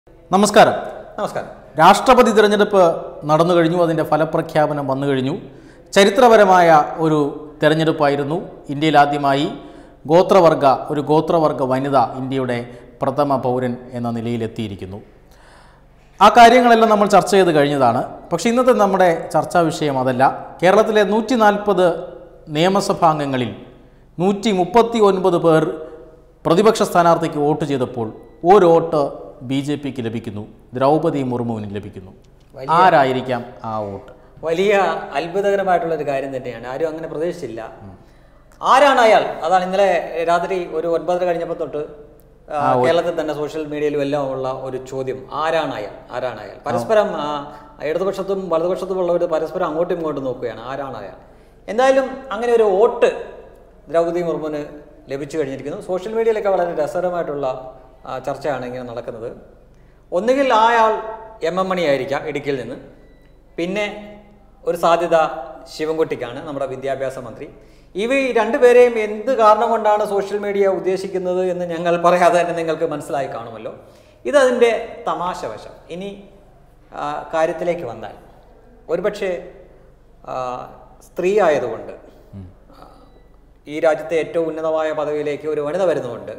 നമസ്കാരം നമസ്കാരം രാഷ്ട്രപതി തിരഞ്ഞെടുപ്പ് നടന്നു കഴിഞ്ഞു അതിൻ്റെ ഫലപ്രഖ്യാപനം വന്നു കഴിഞ്ഞു ചരിത്രപരമായ ഒരു തെരഞ്ഞെടുപ്പായിരുന്നു ഇന്ത്യയിൽ ആദ്യമായി ഗോത്രവർഗ ഒരു ഗോത്രവർഗ വനിത ഇന്ത്യയുടെ പ്രഥമ പൗരൻ എന്ന നിലയിലെത്തിയിരിക്കുന്നു ആ കാര്യങ്ങളെല്ലാം നമ്മൾ ചർച്ച ചെയ്ത് കഴിഞ്ഞതാണ് പക്ഷേ ഇന്നത്തെ നമ്മുടെ ചർച്ചാ വിഷയം അതല്ല കേരളത്തിലെ നൂറ്റി നാൽപ്പത് നിയമസഭാംഗങ്ങളിൽ നൂറ്റി മുപ്പത്തി ഒൻപത് പേർ പ്രതിപക്ഷ സ്ഥാനാർത്ഥിക്ക് വോട്ട് ചെയ്തപ്പോൾ ഒരു വോട്ട് ബി ജെ പിക്ക് ലഭിക്കുന്നു ദ്രൗപദി മുർമുവിന് ലഭിക്കുന്നു ആരായിരിക്കാം ആ വോട്ട് വലിയ അത്ഭുതകരമായിട്ടുള്ള ഒരു കാര്യം തന്നെയാണ് ആരും അങ്ങനെ പ്രതീക്ഷിച്ചില്ല ആരാണ് അയാൾ അതാണ് ഇന്നലെ രാത്രി ഒരു ഒൻപതര കഴിഞ്ഞപ്പോൾ തൊട്ട് ആ, കേരളത്തിൽ തന്നെ സോഷ്യൽ മീഡിയയിലും എല്ലാം ഉള്ള ഒരു ചോദ്യം ആരാണ് അയാൾ ആരാണ് അയാൾ പരസ്പരം ആ, ഇടതുപക്ഷത്തും വലതുപക്ഷത്തും ഉള്ളവർ പരസ്പരം അങ്ങോട്ടും ഇങ്ങോട്ടും നോക്കുകയാണ് ആരാണ് അയാൾ എന്തായാലും അങ്ങനെ ഒരു വോട്ട് ദ്രൗപദി മുർമുവിന് ലഭിച്ചു കഴിഞ്ഞിരിക്കുന്നു സോഷ്യൽ മീഡിയയിലൊക്കെ വളരെ രസകരമായിട്ടുള്ള ആ, ചർച്ചയാണ് ഇങ്ങനെ നടക്കുന്നത് ഒന്നുകിൽ അയാൾ എം എം മണി ആയിരിക്കാം ഇടുക്കിയിൽ നിന്ന് പിന്നെ ഒരു സാധ്യത ശിവൻകുട്ടിക്കാണ് നമ്മുടെ വിദ്യാഭ്യാസ മന്ത്രി ഇവ ഈ രണ്ടുപേരെയും എന്ത് കാരണം കൊണ്ടാണ് സോഷ്യൽ മീഡിയ ഉദ്ദേശിക്കുന്നത് എന്ന് ഞങ്ങൾ പറയാതെ തന്നെ നിങ്ങൾക്ക് മനസ്സിലായി കാണുമല്ലോ ഇതതിൻ്റെ തമാശ വശം ഇനി ആ, കാര്യത്തിലേക്ക് വന്നാൽ ഒരുപക്ഷെ ആ, സ്ത്രീ ആയതുകൊണ്ട് ആ, ഈ രാജ്യത്തെ ഏറ്റവും ഉന്നതമായ പദവിയിലേക്ക് ഒരു വനിത വരുന്നതുകൊണ്ട്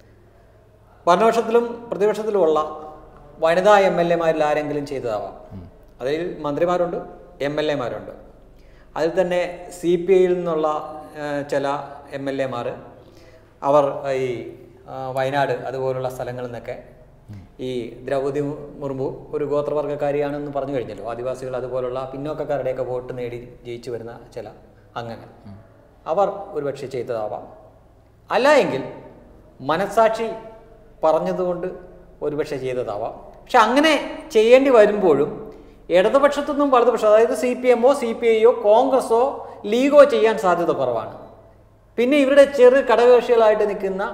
ഭരണപക്ഷത്തിലും പ്രതിപക്ഷത്തിലുമുള്ള വനിതാ എം എൽ എമാരിൽ ആരെങ്കിലും ചെയ്തതാവാം അതിൽ മന്ത്രിമാരുണ്ട് എം എൽ എമാരുണ്ട് അതിൽ തന്നെ സി പി ഐയിൽ നിന്നുള്ള ആ, ചില എം എൽ എമാർ അവർ ഈ ആ, വയനാട് അതുപോലുള്ള സ്ഥലങ്ങളിൽ നിന്നൊക്കെ ഈ ദ്രൗപദി മുർമു ഒരു ഗോത്രവർഗ്ഗക്കാരിയാണെന്ന് പറഞ്ഞു കഴിഞ്ഞല്ലോ ആദിവാസികൾ അതുപോലുള്ള പിന്നോക്കക്കാരുടെയൊക്കെ വോട്ട് നേടി ജയിച്ചു വരുന്ന ചില അംഗങ്ങൾ അവർ ഒരുപക്ഷെ ചെയ്തതാവാം അല്ല എങ്കിൽ മനസാക്ഷി പറഞ്ഞതുകൊണ്ട് ഒരുപക്ഷെ ചെയ്തതാവാം പക്ഷെ അങ്ങനെ ചെയ്യേണ്ടി വരുമ്പോഴും ഇടതുപക്ഷത്തുനിന്നും വലതുപക്ഷം അതായത് സി പി എമ്മോ സി പി ഐയോ കോൺഗ്രസോ ലീഗോ ചെയ്യാൻ സാധ്യത കുറവാണ് പിന്നെ ഇവരുടെ ചെറു ഘടകകക്ഷികളായിട്ട് നിൽക്കുന്ന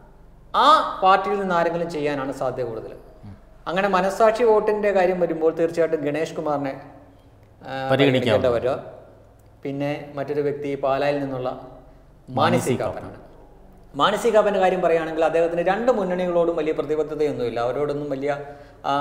ആ പാർട്ടിയിൽ നിന്ന് ആരെങ്കിലും ചെയ്യാനാണ് സാധ്യത കൂടുതൽ അങ്ങനെ മനസാക്ഷി വോട്ടിന്റെ കാര്യം വരുമ്പോൾ തീർച്ചയായിട്ടും ഗണേഷ് കുമാറിനെ ആ, പരിഗണിക്കേണ്ട വരിക പിന്നെ മറ്റൊരു വ്യക്തി പാലായിൽ നിന്നുള്ള മാനസി കാപ്പനാണ് മാനസി കാപ്പൻ്റെ കാര്യം പറയുകയാണെങ്കിൽ അദ്ദേഹത്തിന് രണ്ട് മുന്നണികളോടും വലിയ പ്രതിബദ്ധതയൊന്നുമില്ല അവരോടൊന്നും വലിയ ആ,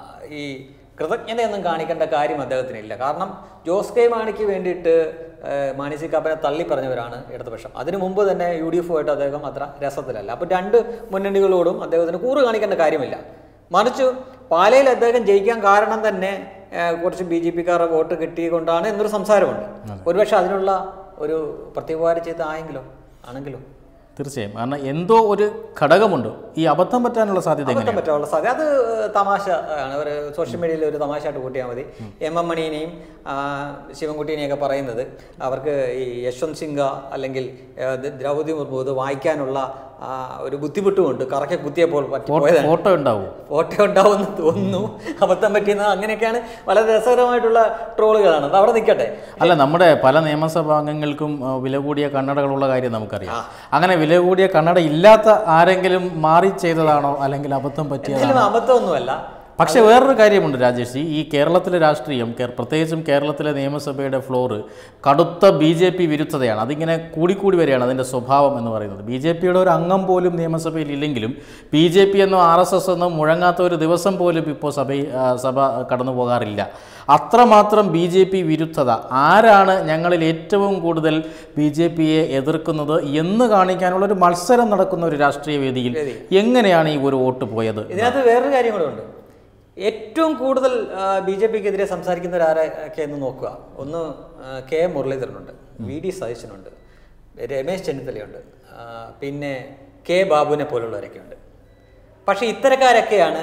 ഈ കൃതജ്ഞതയൊന്നും കാണിക്കേണ്ട കാര്യം അദ്ദേഹത്തിനില്ല കാരണം ജോസ് കെ മാണിക്ക് വേണ്ടിയിട്ട് ആ, മാനസി കാപ്പനെ തള്ളി പറഞ്ഞവരാണ് ഇടതുപക്ഷം അതിനു മുമ്പ് തന്നെ യു ഡി എഫുമായിട്ട് അദ്ദേഹം അത്ര രസത്തിലല്ല അപ്പോൾ രണ്ട് മുന്നണികളോടും അദ്ദേഹത്തിന് കൂറ് കാണിക്കേണ്ട കാര്യമില്ല മറിച്ച് പാലയിൽ അദ്ദേഹം ജയിക്കാൻ കാരണം തന്നെ ആ, കുറച്ച് ബി ജെ പിക്കാരുടെ വോട്ട് കിട്ടിക്കൊണ്ടാണ് എന്നൊരു സംസാരമുണ്ട് ഒരുപക്ഷെ അതിനുള്ള ഒരു പ്രത്യുപകാരം ചെയ്ത ആയെങ്കിലോ ആണെങ്കിലോ തീർച്ചയായും കാരണം എന്തോ ഒരു ഘടകമുണ്ട് ഈ അബദ്ധം പറ്റാനുള്ള സാധ്യത അബദ്ധം എങ്ങനെയാണ് പറ്റാനുള്ള സാധ്യത അത് തമാശ ആണ് ഒരു സോഷ്യൽ മീഡിയയിൽ ഒരു തമാശയായിട്ട് കൂട്ടിയാൽ മതി എം എം മണിയെയും ആ, ശിവൻകുട്ടീനെയൊക്കെ പറയുന്നത് അവർക്ക് ഈ യശ്വന്ത് സിംഗ അല്ലെങ്കിൽ ആ, ദ- ദ്രൗപദി മുർമു ഇത് വായിക്കാനുള്ള ആ, ഒരു ബുദ്ധിമുട്ടുമുണ്ട് കറക്കെ കുത്തിയപ്പോൾ പറ്റി പോയതാണ് ഫോട്ടോ ഉണ്ടാവും ഫോട്ടോ ഉണ്ടാവുമെന്ന് തോന്നുന്നു അബദ്ധം പറ്റിയെന്ന് അങ്ങനെയൊക്കെയാണ് വളരെ രസകരമായിട്ടുള്ള ട്രോളുകളാണ് അത് അവിടെ നിൽക്കട്ടെ അല്ല നമ്മുടെ പല നിയമസഭാംഗങ്ങൾക്കും ആ, വില കൂടിയ കണ്ണടകളുള്ള കാര്യം നമുക്കറിയാം അങ്ങനെ വില കൂടിയ കണ്ണട ഇല്ലാത്ത ആരെങ്കിലും മാറി ചെയ്തതാണോ അല്ലെങ്കിൽ അബദ്ധം പറ്റിയതാണോ ഇതിലും അബദ്ധമൊന്നുമല്ല പക്ഷേ വേറൊരു കാര്യമുണ്ട് രാജേഷ് ജി. ഈ കേരളത്തിലെ രാഷ്ട്രീയം കേ- പ്രത്യേകിച്ചും കേരളത്തിലെ നിയമസഭയുടെ ഫ്ലോറ് കടുത്ത ബി ജെ പി വിരുദ്ധതയാണ് അതിങ്ങനെ കൂടിക്കൂടി വരികയാണ് അതിൻ്റെ സ്വഭാവം എന്ന് പറയുന്നത് ബി ജെ പിയുടെ ഒരു അംഗം പോലും നിയമസഭയിൽ ഇല്ലെങ്കിലും ബി ജെ പി എന്നോ ആർ എസ് എസ് എന്നോ മുഴങ്ങാത്ത ഒരു ദിവസം പോലും ഇപ്പോൾ സഭ ആ, സഭ കടന്നു പോകാറില്ല അത്രമാത്രം ബി ജെ പി വിരുദ്ധത ആരാണ് ഞങ്ങളിൽ ഏറ്റവും കൂടുതൽ ബി ജെ പിയെ എതിർക്കുന്നത് എന്ന് കാണിക്കാനുള്ള ഒരു മത്സരം നടക്കുന്ന ഒരു രാഷ്ട്രീയ വേദിയിൽ എങ്ങനെയാണ് ഈ ഒരു വോട്ട് പോയത് ഇതിനകത്ത് വേറൊരു കാര്യം കൂടെ ഉണ്ട് ഏറ്റവും കൂടുതൽ ബി ജെ പിക്കെതിരെ സംസാരിക്കുന്നവരാരൊക്കെ എന്ന് നോക്കുക ഒന്ന് ആ, കെ എം മുരളീധരനുണ്ട് വി ഡി സതീശനുണ്ട് രമേശ് ചെന്നിത്തലയുണ്ട് ആ, പിന്നെ കെ ബാബുവിനെ പോലുള്ളവരൊക്കെ ഉണ്ട് പക്ഷേ ഇത്തരക്കാരൊക്കെയാണ്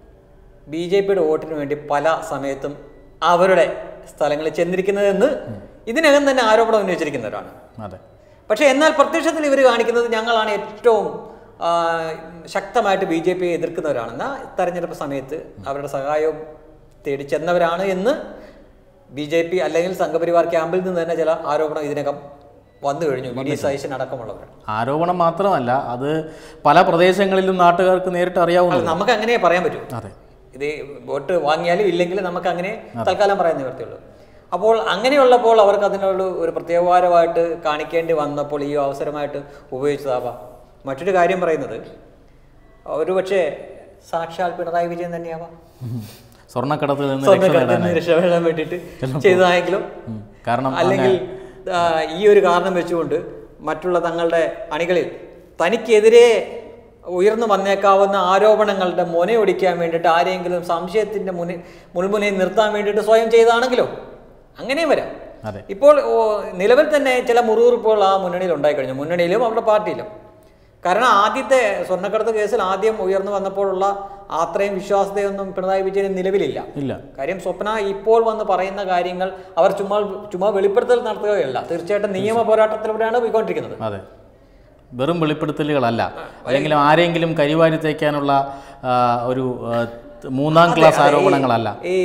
ബി ജെ പിയുടെ വോട്ടിന് വേണ്ടി പല സമയത്തും അവരുടെ സ്ഥലങ്ങളിൽ ചെന്നിരിക്കുന്നതെന്ന് ഇതിനകം തന്നെ ആരോപണം ഉന്നയിച്ചിരിക്കുന്നവരാണ് അതെ പക്ഷേ എന്നാൽ പ്രത്യക്ഷത്തിൽ ഇവർ കാണിക്കുന്നത് ഞങ്ങളാണ് ഏറ്റവും ആ, ശക്തമായിട്ട് ബി ജെ പിയെ എതിർക്കുന്നവരാണെന്ന തെരഞ്ഞെടുപ്പ് സമയത്ത് അവരുടെ സഹായവും തേടി ചെന്നവരാണ് എന്ന് ബി ജെ പി അല്ലെങ്കിൽ സംഘപരിവാർ ക്യാമ്പിൽ നിന്ന് തന്നെ ചില ആരോപണം ഇതിനകം വന്നു കഴിഞ്ഞു വി ഡി സതീശൻ അടക്കമുള്ളവർ ആരോപണം മാത്രമല്ല അത് പല പ്രദേശങ്ങളിലും നാട്ടുകാർക്ക് നേരിട്ട് അറിയാവുന്നത് നമുക്ക് അങ്ങനെ പറയാൻ പറ്റൂ അതെ ഇത് വോട്ട് വാങ്ങിയാലും ഇല്ലെങ്കിലും നമുക്ക് അങ്ങനെ തൽക്കാലം പറയാൻ നിവർത്തിയുള്ളൂ അപ്പോൾ അങ്ങനെയുള്ളപ്പോൾ അവർക്ക് അതിനുള്ള ഒരു പ്രത്യേകപരമായിട്ട് കാണിക്കേണ്ടി വന്നപ്പോൾ ഈ അവസരമായിട്ട് ഉപയോഗിച്ചതാവാം മറ്റൊരു കാര്യം പറയുന്നത് ഒരുപക്ഷെ സാക്ഷാൽ പിണറായി വിജയൻ തന്നെയാവാം സ്വർണ്ണക്കടത്തിൽ നിന്ന് രക്ഷ സ്വർണ്ണക്കടത്തിൽ നേടാൻ നിന്ന് രക്ഷപ്പെടാൻ വേണ്ടിയിട്ട് ചെയ്തതായെങ്കിലും ഉം. കാരണം അല്ലെങ്കിൽ ആ, ഈ ഒരു കാരണം വെച്ചുകൊണ്ട് മറ്റുള്ള തങ്ങളുടെ അണികളിൽ തനിക്കെതിരെ ഉയർന്നു വന്നേക്കാവുന്ന ആരോപണങ്ങളുടെ മുനയൊടിക്കാൻ വേണ്ടിയിട്ട് ആരെങ്കിലും സംശയത്തിന്റെ മുന്നിൽ മുൾമുനയിൽ നിർത്താൻ വേണ്ടിയിട്ട് സ്വയം ചെയ്താണെങ്കിലോ അങ്ങനെയും വരാം അതെ ഇപ്പോൾ ഓ, നിലവിൽ തന്നെ ചില മുറിവുറുപ്പുകൾ ആ മുന്നണിയിൽ ഉണ്ടായിക്കഴിഞ്ഞു മുന്നണിയിലും അവരുടെ പാർട്ടിയിലും കാരണം ആദ്യത്തെ സ്വർണ്ണക്കടത്ത് കേസിൽ ആദ്യം ഉയർന്നു വന്നപ്പോഴുള്ള അത്രയും വിശ്വാസ്യതയൊന്നും പിണറായി വിജയന് നിലവിലില്ല ഇല്ല കാര്യം സ്വപ്ന ഇപ്പോൾ വന്ന് പറയുന്ന കാര്യങ്ങൾ അവർ ചുമ്മാ ചുമ്മാ വെളിപ്പെടുത്തൽ നടത്തുകയല്ല തീർച്ചയായിട്ടും നിയമ പോരാട്ടത്തിലൂടെയാണ് പോയിക്കൊണ്ടിരിക്കുന്നത് അതെ വെറും വെളിപ്പെടുത്തലുകളല്ല അല്ലെങ്കിൽ ആരെങ്കിലും കരിവാരി തേക്കാനുള്ള ആ, ഒരു ആ, മൂന്നാം ക്ലാസ് ആരോപണങ്ങളല്ല ഈ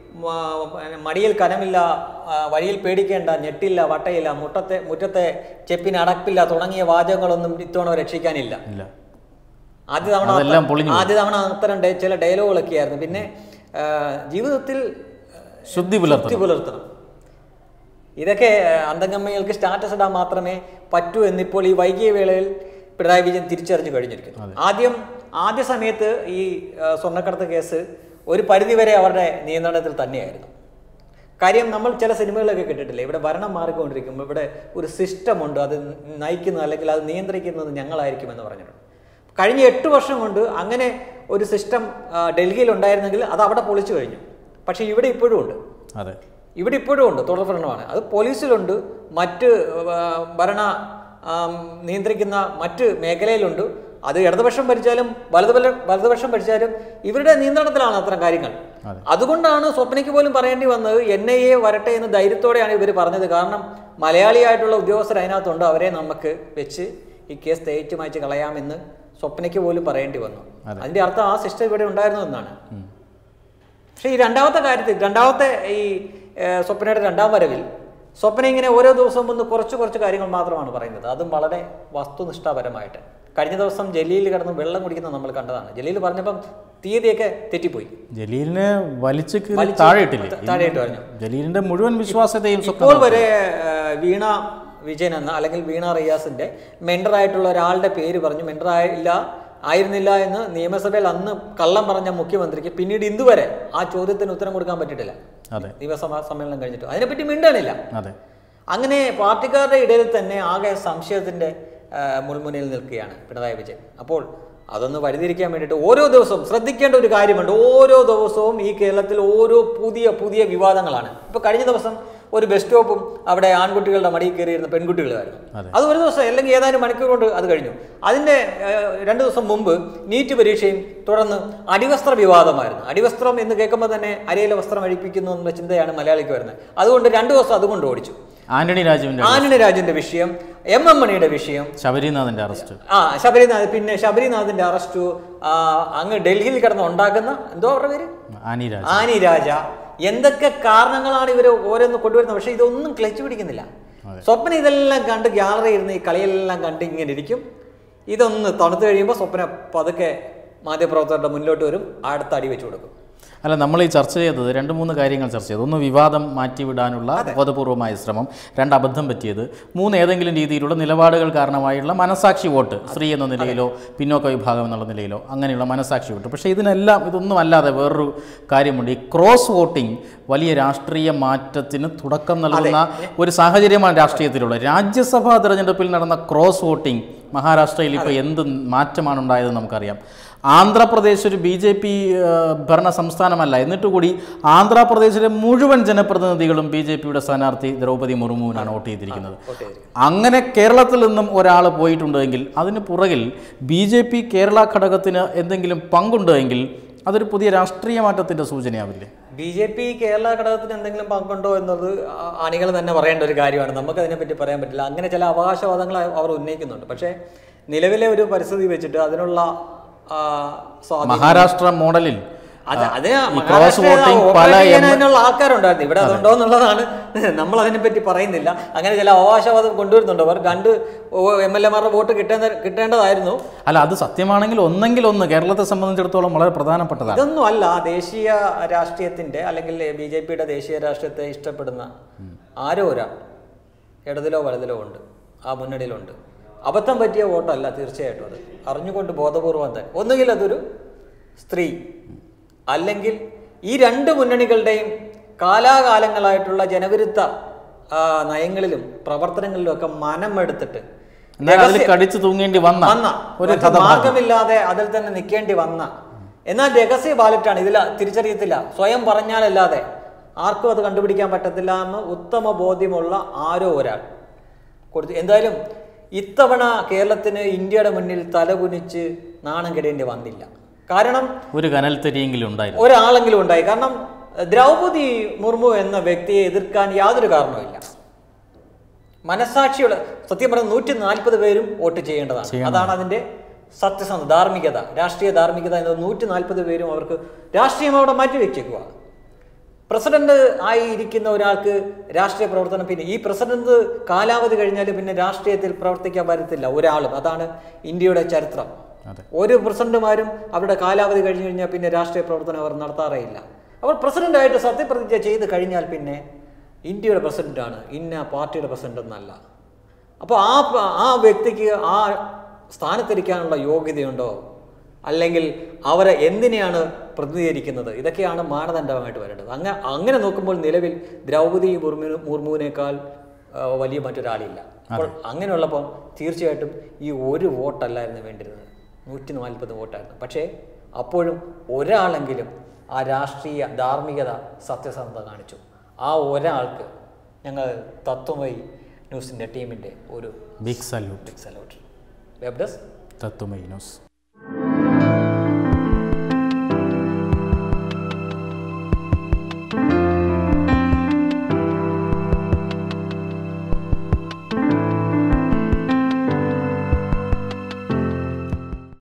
മ- മടിയിൽ കനമില്ല ആ, വഴിയിൽ പേടിക്കേണ്ട ഞെട്ടില്ല വട്ടയില്ല മുട്ടത്തെ മുറ്റത്തെ ചെപ്പിന് അടപ്പില്ല തുടങ്ങിയ വാചകങ്ങളൊന്നും ഇത്തവണ രക്ഷിക്കാനില്ല ഇല്ല ആദ്യ തവണ അതെല്ലാം പൊളിഞ്ഞു ആദ്യ തവണ അത്തരം ഡേ- ചില ഡയലോഗുകളൊക്കെ ആയിരുന്നു പിന്നെ ആ, ജീവിതത്തിൽ ശുദ്ധി പുലർത്തണം ശുദ്ധി പുലർത്തണം ഇതൊക്കെ ആ, അന്തംഗമ്മകൾക്ക് സ്റ്റാറ്റസ് ഇടാൻ മാത്രമേ പറ്റൂ എന്നിപ്പോൾ ഈ വൈകിയ വേളയിൽ പിണറായി വിജയൻ തിരിച്ചറിഞ്ഞു കഴിഞ്ഞിരിക്കുന്നു ആദ്യം ആദ്യ സമയത്ത് ഈ ആ, സ്വർണ്ണക്കടത്ത് കേസ് ഒരു പരിധിവരെ അവരുടെ നിയന്ത്രണത്തിൽ തന്നെയായിരുന്നു കാര്യം നമ്മൾ ചില സിനിമകളൊക്കെ കേട്ടിട്ടില്ലേ ഇവിടെ ഭരണം മാറിക്കൊണ്ടിരിക്കുമ്പോൾ ഇവിടെ ഒരു സിസ്റ്റം ഉണ്ട് അത് നയിക്കുന്നത് അല്ലെങ്കിൽ അത് നിയന്ത്രിക്കുന്നത് ഞങ്ങളായിരിക്കും എന്ന് പറഞ്ഞിട്ടുണ്ട് കഴിഞ്ഞ എട്ട് വർഷം കൊണ്ട് അങ്ങനെ ഒരു സിസ്റ്റം ഡൽഹിയിൽ ഉണ്ടായിരുന്നെങ്കിൽ അത് അവിടെ പൊളിച്ചു കഴിഞ്ഞു പക്ഷേ ഇവിടെ ഇപ്പോഴും ഉണ്ട് അതെ ഇവിടെ ഇപ്പോഴും ഉണ്ട് തുടർ ഭരണമാണ് അത് പോലീസിലുണ്ട് മറ്റ് ആ, ഭരണ ആ, നിയന്ത്രിക്കുന്ന മറ്റ് മേഖലയിലുണ്ട് അത് ഇടതുപക്ഷം ഭരിച്ചാലും വലതുപക്ഷ വലതുപക്ഷം ഭരിച്ചാലും ഇവരുടെ നിയന്ത്രണത്തിലാണ് അത്തരം കാര്യങ്ങൾ അതെ. അതുകൊണ്ടാണ് സ്വപ്നയ്ക്ക് പോലും പറയേണ്ടി വന്നത് എൻ ഐ എ വരട്ടെ എന്ന് ധൈര്യത്തോടെയാണ് ഇവർ പറഞ്ഞത് കാരണം മലയാളിയായിട്ടുള്ള ഉദ്യോഗസ്ഥർ അതിനകത്തുണ്ട് അവരെ നമുക്ക് വെച്ച് ഈ കേസ് തേച്ച് മായ്ച്ച് കളയാമെന്ന് സ്വപ്നയ്ക്ക് പോലും പറയേണ്ടി വന്നു അതെ. അതിന്റെ അർത്ഥം ആ സിസ്റ്റം ഇവിടെ ഉണ്ടായിരുന്നു എന്നാണ് പക്ഷേ ഈ രണ്ടാമത്തെ കാര്യത്തിൽ രണ്ടാമത്തെ ഈ ഏഹ്, സ്വപ്നയുടെ രണ്ടാം വരവിൽ സ്വപ്ന ഇങ്ങനെ ഓരോ ദിവസവും വന്ന് കുറച്ച് കുറച്ച് കാര്യങ്ങൾ മാത്രമാണ് പറയുന്നത് അതും വളരെ വസ്തുനിഷ്ഠാപരമായിട്ട് കഴിഞ്ഞ ദിവസം ജലീൽ കിടന്ന് വെള്ളം കുടിക്കുന്നത് നമ്മൾ കണ്ടതാണ് ജലീൽ പറഞ്ഞപ്പം തീയതിയൊക്കെ തെറ്റിപ്പോയി ജലീലിനെ വലിച്ചു കീറി വലിച്ച് താഴെ ഇട്ടില്ലേ താഴെയിട്ട് പറഞ്ഞു ജലീലിന്റെ മുഴുവൻ വിശ്വാസ്യതയും ഇപ്പോൾ സ്വപ്നം വരെ ഏഹ്, വീണ വിജയൻ എന്ന അല്ലെങ്കിൽ വീണ റിയാസിന്റെ മെൻഡറായിട്ടുള്ള ഒരാളുടെ പേര് പറഞ്ഞു മെൻഡർ ആയില്ല ആയിരുന്നില്ല എന്ന് നിയമസഭയിൽ അന്ന് കള്ളം പറഞ്ഞ മുഖ്യമന്ത്രിക്ക് പിന്നീട് ഇതുവരെ ആ ചോദ്യത്തിന് ഉത്തരം കൊടുക്കാൻ പറ്റിയിട്ടില്ല അതെ നിയമസഭാ സമ്മേളനം കഴിഞ്ഞിട്ട് അതിനെപ്പറ്റി മിണ്ടണില്ല അതെ അങ്ങനെ പാർട്ടിക്കാരുടെ ഇടയിൽ തന്നെ ആകെ സംശയത്തിന്റെ ആ, മുൾമുനയിൽ നിൽക്കുകയാണ് പിണറായി വിജയൻ അപ്പോൾ അതൊന്ന് വഴിതിരിക്കാൻ വേണ്ടിയിട്ട് ഓരോ ദിവസവും ശ്രദ്ധിക്കേണ്ട ഒരു കാര്യമുണ്ട് ഓരോ ദിവസവും ഈ കേരളത്തിൽ ഓരോ പുതിയ പുതിയ വിവാദങ്ങളാണ് ഇപ്പൊ കഴിഞ്ഞ ദിവസം ഒരു ബസ് സ്റ്റോപ്പും അവിടെ ആൺകുട്ടികളുടെ മടിയിൽ കയറിയിരുന്ന പെൺകുട്ടികളായിരുന്നു അതെ. അത് ഒരു ദിവസം അല്ലെങ്കിൽ ഏതാനും മണിക്കൂർ കൊണ്ട് അത് കഴിഞ്ഞു അതിന്റെ ഏഹ്, രണ്ട് ദിവസം മുമ്പ് നീറ്റ് പരീക്ഷയും തുടർന്ന് അടിവസ്ത്ര വിവാദമായിരുന്നു അടിവസ്ത്രം എന്ന് കേൾക്കുമ്പോൾ തന്നെ അരയിലെ വസ്ത്രം അഴിപ്പിക്കുന്നു എന്ന ചിന്തയാണ് മലയാളിക്ക് വരുന്നത് അതുകൊണ്ട് രണ്ട് ദിവസം അതുകൊണ്ട് ഓടിച്ചു ആന്റണി രാജുവിന്റെ ആന്റണി രാജുവിന്റെ വിഷയം എം എം മണിയുടെ വിഷയം ശബരിനാഥന്റെ അറസ്റ്റ് ആ ശബരിനാഥ് പിന്നെ ശബരിനാഥിന്റെ അറസ്റ്റു ആ, അങ്ങ് ഡൽഹിയിൽ കിടന്ന് ഉണ്ടാക്കുന്ന എന്തോ അവരുടെ പേര് ആനി രാജു ആനി രാജ എന്തൊക്കെ കാരണങ്ങളാണ് ഇവർ ഓരോന്ന് കൊണ്ടുവരുന്നത് പക്ഷെ ഇതൊന്നും ക്ലച്ച് പിടിക്കുന്നില്ല സ്വപ്ന ഇതെല്ലാം കണ്ട് ഗ്യാലറി ഇരുന്ന് ഈ കളിയെല്ലാം കണ്ട് ഇങ്ങനെ ഇരിക്കും ഇതൊന്ന് തണുത്ത് കഴിയുമ്പോൾ സ്വപ്ന പതുക്കെ മാധ്യമപ്രവർത്തകരുടെ മുന്നോട്ട് വരും അടുത്ത അടി വെച്ച് കൊടുക്കും അല്ല നമ്മൾ ഈ ചർച്ച ചെയ്തത് രണ്ട് മൂന്ന് കാര്യങ്ങൾ ചർച്ച ചെയ്തു ഒന്ന് വിവാദം മാറ്റിവിടാനുള്ള ബോധപൂർവമായ ശ്രമം രണ്ട് അബദ്ധം പറ്റിയത് മൂന്ന് ഏതെങ്കിലും രീതിയിലുള്ള നിലപാടുകൾ കാരണമായുള്ള മനസാക്ഷി വോട്ട് സ്ത്രീ എന്ന നിലയിലോ പിന്നോക്ക വിഭാഗം എന്നുള്ള നിലയിലോ അങ്ങനെയുള്ള മനസാക്ഷി വോട്ട് പക്ഷേ ഇതിനെല്ലാം ഇതൊന്നും അല്ലാതെ വേറൊരു കാര്യമുണ്ട് ഈ ക്രോസ് വോട്ടിംഗ് വലിയ രാഷ്ട്രീയ മാറ്റത്തിന് തുടക്കം നൽകുന്ന ഒരു സാഹചര്യമാണ് രാഷ്ട്രീയത്തിലുള്ളത് രാജ്യസഭാ തെരഞ്ഞെടുപ്പിൽ നടന്ന ക്രോസ് വോട്ടിംഗ് മഹാരാഷ്ട്രയിൽ ഇപ്പോൾ എന്ത് മാറ്റമാണ് ഉണ്ടായതെന്ന് നമുക്കറിയാം ആന്ധ്രാപ്രദേശ് ഒരു ബി ജെ പി ഭരണ സംസ്ഥാനമല്ല എന്നിട്ട് കൂടി ആന്ധ്രാപ്രദേശിലെ മുഴുവൻ ജനപ്രതിനിധികളും ബി ജെ പിയുടെ സ്ഥാനാർത്ഥി ദ്രൗപദി മുർമുവിനാണ് വോട്ട് ചെയ്തിരിക്കുന്നത് വോട്ട് ചെയ്തിരിക്കുന്നത്. അങ്ങനെ കേരളത്തിൽ നിന്നും ഒരാൾ പോയിട്ടുണ്ടെങ്കിൽ അതിന് പുറകിൽ ബി ജെ പി കേരള ഘടകത്തിന് എന്തെങ്കിലും പങ്കുണ്ടെങ്കിൽ അതൊരു പുതിയ രാഷ്ട്രീയ മാറ്റത്തിൻ്റെ സൂചനയാവില്ലേ ബി ജെ പി കേരള ഘടകത്തിന് എന്തെങ്കിലും പങ്കുണ്ടോ എന്നത് ആ- അണികൾ തന്നെ പറയേണ്ട ഒരു കാര്യമാണ് നമുക്ക് അതിനെപ്പറ്റി പറയാൻ പറ്റില്ല അങ്ങനെ ചില അവകാശവാദങ്ങൾ അവർ ഉന്നയിക്കുന്നുണ്ട് പക്ഷേ നിലവിലെ ഒരു പരിസ്ഥിതി വെച്ചിട്ട് അതിനുള്ള ആ, സ്വാധീനം മഹാരാഷ്ട്ര മോഡലിൽ അത് അതിന് ഈ cross മഹാരാഷ്ട്രയിൽ voting വോട്ട് പല എം- ചെയ്യാനുള്ള ആൾക്കാരുണ്ടായിരുന്നു ഇവിടെ അതുണ്ടോ എന്നുള്ളതാണ് നമ്മൾ അതിനെപ്പറ്റി പറയുന്നില്ല അങ്ങനെ ചില അവകാശവാദം കൊണ്ടുവരുന്നുണ്ട് അവർ രണ്ട് എം എൽ എമാരുടെ വോട്ട് കിട്ടേണ്ട കിട്ടേണ്ടതായിരുന്നു അല്ല അത് സത്യമാണെങ്കിൽ ഒന്നെങ്കിൽ ഒന്ന് കേരളത്തെ സംബന്ധിച്ചിടത്തോളം വളരെ പ്രധാനപ്പെട്ടതാണ് ഇതൊന്നും അല്ല ദേശീയ രാഷ്ട്രീയത്തിന്റെ അല്ലെങ്കിൽ ബി ജെ പിയുടെ ദേശീയ രാഷ്ട്രീയത്തെ ഇഷ്ടപ്പെടുന്ന ആരോ ഒരാൾ ഇടതിലോ വലതിലോ ഉണ്ട് ആ മുന്നണിയിലുണ്ട് അബദ്ധം പറ്റിയ വോട്ടല്ല തീർച്ചയായിട്ടും അത് അറിഞ്ഞുകൊണ്ട് ബോധപൂർവം തന്നെ ഒന്നുകിൽ അതൊരു സ്ത്രീ അല്ലെങ്കിൽ ഈ രണ്ട് മുന്നണികളുടെയും കാലാകാലങ്ങളായിട്ടുള്ള ജനവിരുദ്ധ ആ, നയങ്ങളിലും പ്രവർത്തനങ്ങളിലും ഒക്കെ മനമെടുത്തിട്ട് എന്നാൽ അതിൽ കടിച്ചു തൂങ്ങേണ്ടി വന്ന വന്ന ഒരു മറ്റ് കഥ മാർഗമില്ലാതെ അതിൽ തന്നെ നിൽക്കേണ്ടി വന്ന എന്നാൽ രഹസ്യ ബാലറ്റാണ് ഇതിൽ തിരിച്ചറിയത്തില്ല സ്വയം പറഞ്ഞാലല്ലാതെ ആർക്കും അത് കണ്ടുപിടിക്കാൻ പറ്റത്തില്ല എന്ന് ഉത്തമ ബോധ്യമുള്ള ആരോ ഒരാൾ കൊടുത്തു എന്തായാലും ഇത്തവണ കേരളത്തിന് ഇന്ത്യയുടെ മുന്നിൽ തലകുനിച്ച് നാണം കെടേണ്ടി വന്നില്ല കാരണം ഒരു കനൽ തെരിയെങ്കിലും ഉണ്ടായിരുന്നു ഒരാളെങ്കിലും ഉണ്ടായി കാരണം ദ്രൗപതി മുർമു എന്ന വ്യക്തിയെ എതിർക്കാൻ യാതൊരു കാരണവുമില്ല മനസാക്ഷിയുള്ള സത്യം പറഞ്ഞ നൂറ്റി നാൽപ്പത് പേരും വോട്ട് ചെയ്യേണ്ടതാണ് അതാണ് അതിന്റെ സത്യസന്ധ ധാർമ്മികത രാഷ്ട്രീയ ധാർമ്മികത എന്നത് നൂറ്റി നാൽപ്പത് പേരും അവർക്ക് രാഷ്ട്രീയം അവിടെ മാറ്റി വെച്ചേക്കുക പ്രസിഡന്റ് ആയി ഇരിക്കുന്ന ഒരാൾക്ക് രാഷ്ട്രീയ പ്രവർത്തനം പിന്നെ ഈ പ്രസിഡന്റ് കാലാവധി കഴിഞ്ഞാൽ പിന്നെ രാഷ്ട്രീയത്തിൽ പ്രവർത്തിക്കാൻ പറ്റത്തില്ല ഒരാളും അതാണ് ഇന്ത്യയുടെ ചരിത്രം അതെ ഒരു പ്രസിഡന്റുമാരും അവരുടെ കാലാവധി കഴിഞ്ഞു കഴിഞ്ഞാൽ പിന്നെ രാഷ്ട്രീയ പ്രവർത്തനം അവർ നടത്താറേയില്ല അവർ പ്രസിഡന്റായിട്ട് സത്യപ്രതിജ്ഞ ചെയ്ത് കഴിഞ്ഞാൽ പിന്നെ ഇന്ത്യയുടെ പ്രസിഡന്റാണ് ഇന്ന പാർട്ടിയുടെ പ്രസിഡന്റ് എന്നല്ല അപ്പോൾ ആ പ- ആ വ്യക്തിക്ക് ആ സ്ഥാനത്തിരിക്കാനുള്ള യോഗ്യതയുണ്ടോ അല്ലെങ്കിൽ അവരെ എന്തിനെയാണ് പ്രതിനിധീകരിക്കുന്നത് ഇതൊക്കെയാണ് മാനദണ്ഡമായിട്ട് വരേണ്ടത് അങ്ങനെ അങ്ങനെ നോക്കുമ്പോൾ നിലവിൽ ദ്രൗപദി മുർമു മുർമുവിനേക്കാൾ ആ, വലിയ മറ്റൊരാളില്ല അപ്പോൾ അങ്ങനെയുള്ളപ്പോൾ തീർച്ചയായിട്ടും ഈ ഒരു വോട്ടല്ലായിരുന്നു വേണ്ടിയിരുന്നത് നൂറ്റി നാൽപ്പത് വോട്ടായിരുന്നു പക്ഷേ അപ്പോഴും ഒരാളെങ്കിലും ആ രാഷ്ട്രീയ ധാർമ്മികത സത്യസന്ധത കാണിച്ചു ആ ഒരാൾക്ക് ഞങ്ങൾ തത്വമയി ന്യൂസിൻ്റെ ടീമിൻ്റെ ഒരു big salute big salute web desk Tatwamayi news